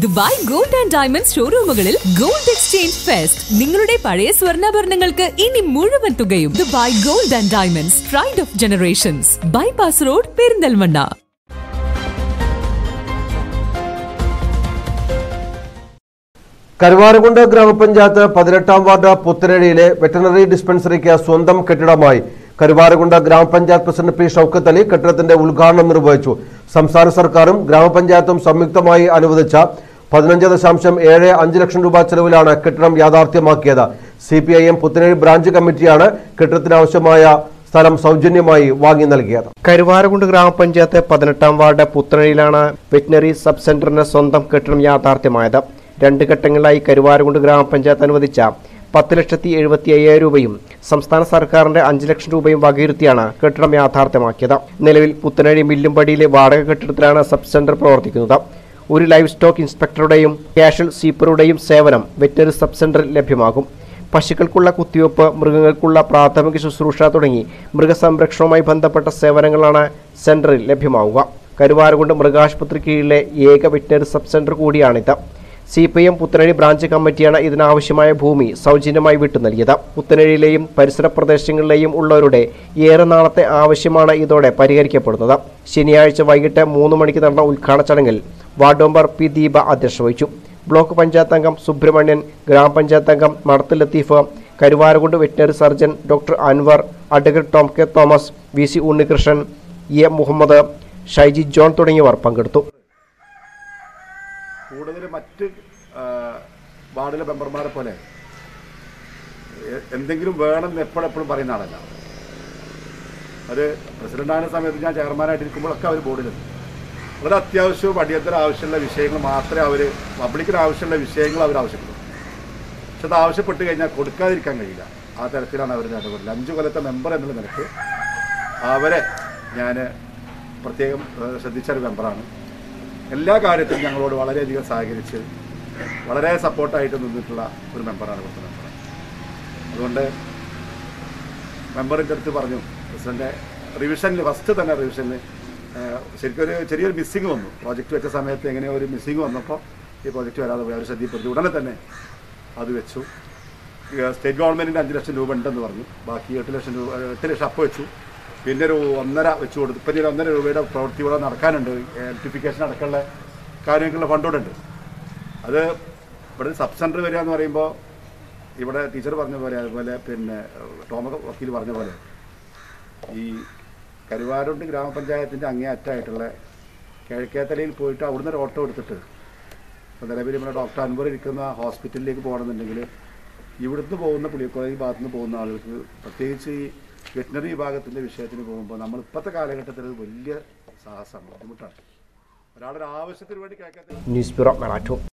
Dubai gold and diamonds ഷോറൂമുകളിൽ gold exchange fest നിങ്ങളുടെ പഴയ സ്വർണ്ണാഭരണങ്ങൾക്ക് ഇനി മുഴുവൻ തുകയും Dubai gold and diamonds pride of generations bypass road Perinthalmanna Karuvarakundu grama panchayat പതിനെട്ടാം വാർഡ് പുത്തനഴിയിലെ വെറ്ററിനറി ഡിസ്പെൻസറിക്ക് സ്വന്തം കെട്ടിടമായി കരുവാരകുണ്ട് ഗ്രാമപഞ്ചായത്ത് പ്രസിഡന്റ് പി ഷൌക്കത്ത് അലി കെട്ടിടത്തിന്റെ ഉദ്ഘാടനം നിർവഹിച്ചു സംസ്ഥാന സർക്കാരും ഗ്രാമപഞ്ചായത്തും സംയുക്തമായി അനുവദിച്ച പതിനഞ്ച് ദശാംശം ഏഴ് അഞ്ച് ലക്ഷം രൂപ ചെലവിലാണ് കെട്ടിടം യാഥാർത്ഥ്യമാക്കിയത് C P I M Puthanazhi branch കമ്മിറ്റിയാണ് കെട്ടിടത്തിനാവശ്യമായ സ്ഥലം സൗജന്യമായി വാങ്ങി നൽകിയത് കരുവാരകുണ്ട് ഗ്രാമപഞ്ചായത്ത് പതിനെട്ടാം വാർഡ് പുത്തനഴിയിലാണ് വെറ്റിനറി സബ് സെന്ററിന് സ്വന്തം കെട്ടിടം യാഥാർത്ഥ്യമായത് രണ്ട് ഘട്ടങ്ങളിലായി കരുവാരകുണ്ട് ഗ്രാമപഞ്ചായത്ത് അനുവദിച്ച പത്ത് ലക്ഷത്തി എഴുപത്തി അയ്യായിരം രൂപയും സംസ്ഥാന സർക്കാരിന്റെ അഞ്ച് ലക്ഷം രൂപയും വകയിരുത്തിയാണ് കെട്ടിടം യാഥാർത്ഥ്യമാക്കിയത് നിലവിൽ പുത്തനഴി മില്ലുംപടിയിലെ വാടക കെട്ടിടത്തിലാണ് സബ് സെന്റർ പ്രവർത്തിക്കുന്നത് ഒരു ലൈവ് സ്റ്റോക്ക് ഇൻസ്പെക്ടറുടെയും കാഷ്വൽ സ്വീപ്പറുടെയും സേവനം വെറ്റിനറി സബ് സെന്ററിൽ ലഭ്യമാകും പശുക്കൾക്കുള്ള കുത്തിവയ്പ്പ് മൃഗങ്ങൾക്കുള്ള പ്രാഥമിക ശുശ്രൂഷ തുടങ്ങി മൃഗസംരക്ഷണവുമായി ബന്ധപ്പെട്ട സേവനങ്ങളാണ് സെന്ററിൽ ലഭ്യമാവുക കരുവാരകുണ്ട് മൃഗാശുപത്രി കീഴിലെ ഏക വെറ്റിനറി സബ് സെന്റർ കൂടിയാണിത് C P M Puthanazhi branch കമ്മിറ്റിയാണ് ഇതിനാവശ്യമായ ഭൂമി സൗജന്യമായി വിട്ടു നൽകിയത് പുത്തനഴിയിലെയും പരിസര പ്രദേശങ്ങളിലെയും ഉള്ളവരുടെ ഏറെ നാളത്തെ ആവശ്യമാണ് ഇതോടെ പരിഹരിക്കപ്പെടുന്നത് ശനിയാഴ്ച വൈകിട്ട് മൂന്ന് മണിക്ക് നടന്ന ഉദ്ഘാടന ചടങ്ങിൽ വാർഡ് മെമ്പർ പി ദീപ അധ്യക്ഷത വഹിച്ചു ബ്ലോക്ക് പഞ്ചായത്ത് അംഗം സുബ്രഹ്മണ്യൻ ഗ്രാമപഞ്ചായത്ത് അംഗം Madathu Latheef Karuvarakundu veterinary surgeon doctor Anvar advocate Tom K Thomas V C Unnikrishnan A Muhammad Shaiji John തുടങ്ങിയവർ പങ്കെടുത്തു കൂടുതൽ മറ്റ് ആ, വാർഡിലെ മെമ്പർമാരെ പോലെ എ- എന്തെങ്കിലും വേണമെന്ന് എപ്പോഴെപ്പോഴും പറയുന്ന ആളല്ല അത് പ്രസിഡന്റാകുന്ന സമയത്ത് ഞാൻ ചെയർമാനായിട്ടിരിക്കുമ്പോഴൊക്കെ അവർ ബോർഡിലുണ്ട് വളരെ അത്യാവശ്യവും അടിയന്തര ആവശ്യമുള്ള വിഷയങ്ങൾ മാത്രമേ അവർ പബ്ലിക്കിന് ആവശ്യമുള്ള വിഷയങ്ങൾ അവർ ആവശ്യപ്പെടും പക്ഷെ അത് ആവശ്യപ്പെട്ട് കഴിഞ്ഞാൽ കൊടുക്കാതിരിക്കാൻ കഴിയില്ല ആ തരത്തിലാണ് അവർ ഇടപെടൽ അഞ്ചു കൊല്ലത്തെ മെമ്പർ എന്നുള്ള നിലക്ക് അവരെ ഞാൻ പ്രത്യേകം ഏഹ്, ശ്രദ്ധിച്ച ഒരു മെമ്പറാണ് എല്ലാ കാര്യത്തിലും ഞങ്ങളോട് വളരെയധികം സഹകരിച്ച് വളരെ സപ്പോർട്ടായിട്ട് നിന്നിട്ടുള്ള ഒരു മെമ്പറാണ് ഇവിടുത്തെ മെമ്പർ അതുകൊണ്ട് മെമ്പറിൻ്റെ അടുത്ത് പറഞ്ഞു പ്രസിഡൻ്റെ റിവിഷനിൽ ഫസ്റ്റ് തന്നെ റിവിഷനിൽ ശരിക്കും ഒരു ചെറിയൊരു മിസ്സിങ് വന്നു പ്രോജക്റ്റ് വെച്ച സമയത്ത് എങ്ങനെയോ ഒരു മിസ്സിങ് വന്നപ്പോൾ ഈ പ്രോജക്റ്റ് വരാതെ പോയി അവർ ശ്രദ്ധപ്പെടുത്തി ഉടനെ തന്നെ അത് വെച്ചു ഈ സ്റ്റേറ്റ് ഗവൺമെൻറ്റിൻ്റെ അഞ്ച് ലക്ഷം രൂപ ഉണ്ടെന്ന് പറഞ്ഞു ബാക്കി എട്ട് ലക്ഷം രൂപ എട്ട് ലക്ഷം അപ്പോൾ വെച്ചു പിന്നെ ഒരു ഒന്നര വെച്ച് കൊടുത്തു ഇപ്പം ഒരു ഒന്നര രൂപയുടെ പ്രവൃത്തി ഇവിടെ നടക്കാനുണ്ട് ഇലക്ട്രിഫിക്കേഷൻ അടക്കമുള്ള കാര്യങ്ങൾക്കുള്ള ഫണ്ട് ഇവിടെ ഉണ്ട് അത് ഇവിടെ സബ് സെൻറ്റർ വരിക എന്ന് പറയുമ്പോൾ ഇവിടെ ടീച്ചർ പറഞ്ഞ പോലെ അതുപോലെ പിന്നെ ടോമ വക്കീൽ പറഞ്ഞ പോലെ ഈ കരുവാരുണ്ട് ഗ്രാമപഞ്ചായത്തിൻ്റെ അങ്ങേ അറ്റായിട്ടുള്ള കിഴക്കേത്തലയിൽ പോയിട്ട് അവിടുന്ന് ഒരു ഓട്ടോ എടുത്തിട്ട് ഇപ്പോൾ നിലവിൽ നമ്മുടെ ഡോക്ടർ അൻവർ ഇരിക്കുന്ന ഹോസ്പിറ്റലിലേക്ക് പോകണമെന്നുണ്ടെങ്കിൽ ഇവിടുന്ന് പോകുന്ന പുളിയക്കോള ഈ ഭാഗത്തുനിന്ന് പോകുന്ന ആളുകൾക്ക് പ്രത്യേകിച്ച് ഈ വെറ്റിനറി വിഭാഗത്തിൻ്റെ വിഷയത്തിന് പോകുമ്പോൾ നമ്മൾ ഇപ്പോഴത്തെ കാലഘട്ടത്തിൽ ഇത് വലിയ സാഹസമാണ് ബുദ്ധിമുട്ടാണ് ഒരാളുടെ ആവശ്യത്തിന് വേണ്ടി കേൾക്കാത്ത ന്യൂസ് ബ്യൂറോ മെറാറ്റോ